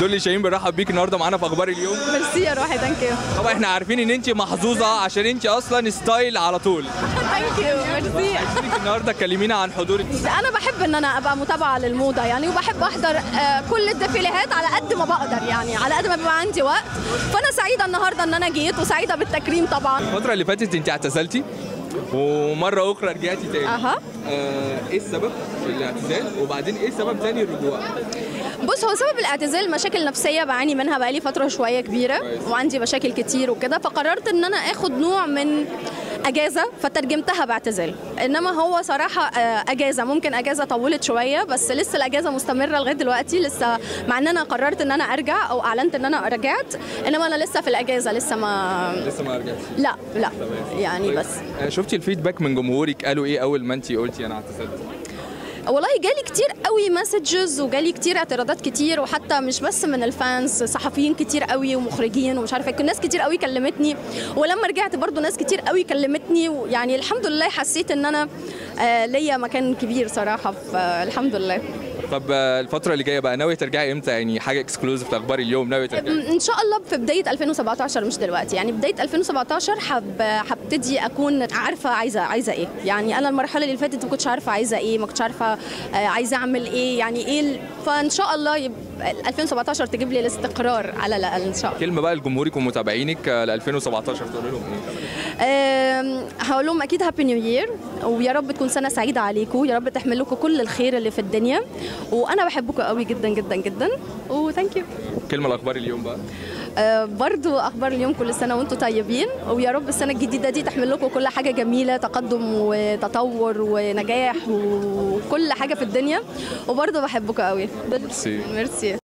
دول شاهين بنرحب بيك النهارده معانا في اخبار اليوم ميرسي يا روحي ثانك يو طبعا احنا عارفين ان انت محظوظه عشان انت اصلا ستايل على طول ثانك يو ميرسي عايزينك النهارده تكلمينا عن حضورك انا بحب ان انا ابقى متابعه للموضه يعني وبحب احضر آه، كل الديفيليهات على قد ما بقدر يعني على قد ما بيبقى عندي وقت فانا سعيده النهارده ان انا جيت وسعيده بالتكريم طبعا الفتره اللي فاتت انت اعتزلتي ومره اخرى رجعتي تاني اها آه ايه السبب في الاعتزال وبعدين ايه سبب تاني الرجوع بص هو سبب الاعتزال مشاكل نفسيه بعاني منها بقالي فتره شويه كبيره كويس. وعندي مشاكل كتير وكده فقررت ان انا اخد نوع من اجازه فترجمتها باعتزال انما هو صراحه آه، اجازه ممكن اجازه طولت شويه بس لسه الاجازه مستمره لغايه دلوقتي لسه مع ان انا قررت ان انا ارجع او اعلنت ان انا رجعت انما انا لسه في الاجازه لسه ما لسه ما رجعتش لا لا يعني بس آه شفتي الفيدباك من جمهورك قالوا ايه اول ما انت قلتي انا اعتزلت والله جالي كتير قوي مسجز وجالي كتير اعتراضات كتير وحتى مش بس من الفانز صحفيين كتير قوي ومخرجين ومش عارفه إيه. ناس كتير قوي كلمتني ولما رجعت برضو ناس كتير قوي كلمتني ويعني الحمد لله حسيت ان انا آه ليا مكان كبير صراحه فالحمد لله طب آه، الفتره اللي جايه بقى ناويه ترجعي امتى يعني حاجه اكسكلوزيف لاخبار اليوم ناويه ترجعي ان شاء الله في بدايه 2017 مش دلوقتي يعني بدايه 2017 حب هبتدي اكون عارفه عايزه عايزه ايه يعني انا المرحله اللي فاتت ما كنتش عارفه عايزه ايه ما كنتش عارفه آه، عايزه اعمل ايه يعني ايه ال- فان شاء الله يب... 2017 تجيب لي الاستقرار على الاقل ان شاء الله كلمه بقى لجمهورك ومتابعينك ل 2017 تقول لهم ايه آم، هقول لهم اكيد هابي نيو يير ويا رب تكون سنه سعيده عليكم يا رب تحمل لكم كل الخير اللي في الدنيا وانا بحبكم قوي جدا جدا جدا وثانك يو كلمه لاخبار اليوم بقى آه، برضو اخبار اليوم كل سنه وانتم طيبين ويا رب السنه الجديده دي تحمل لكم كل حاجه جميله تقدم وتطور ونجاح وكل حاجه في الدنيا وبرضو بحبكم قوي ميرسي. ميرسي